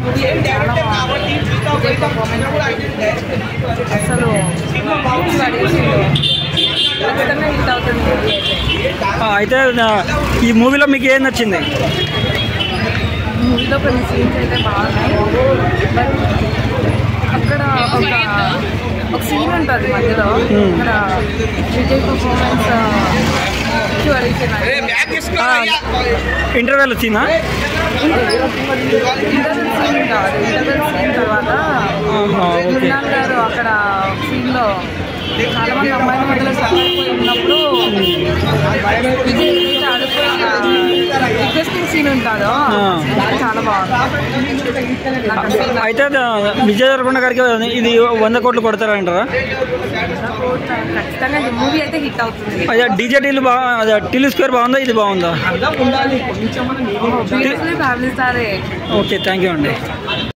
Movie అయితే చాలా బాగుంది విజయ్ పర్ఫార్మెన్స్ అసలు మూవీ పడేసిండు ఖచ్చితంగా హిట్ అవుతుంది మూవీ అయితే ఆ, అయితే ఆ, ఈ మూవీలో మీకు ఏం నచ్చింది మూవీలో కొన్ని సీన్స్ అయితే బాగున్నాయి బట్ అక్కడ ఒక ఒక సీన్ ఉంటుంది మధ్యలో అక్కడ విజయ్ పర్ఫార్మెన్స్ ఇంటర్వెల్ వచ్చిందా ఇంటర్వెల్ సీన్ కాదు ఇంటర్వెల్ సీన్ తర్వాత ఆహా, ఓకే మృణాల్ గారు అక్కడ సీన్లో చాలా మంది అమ్మాయిల మధ్యలో సరిపోయి ఉన్నప్పుడు విజయ్ ఏదైతే ఆడుకుని రిక్వెస్టింగ్ సీన్ ఉంటుందో ఆ. చాలా బాగుంది నాకు ఆ scene అయితే ఆ, విజయ్ దేవరకొండ గారికి ఇది వంద కోట్లు కొడతారంటారా ఖచ్చితంగా మూవీ అయితే హిట్ అవుతుంది అదే డీజే టీలు బాగా అదే టీలు స్క్వేర్ బాగుందా ఇది బాగుందా బ్యూటిఫుల్ ఫ్యామిలీ స్టారే ఓకే థ్యాంక్ యూ అండి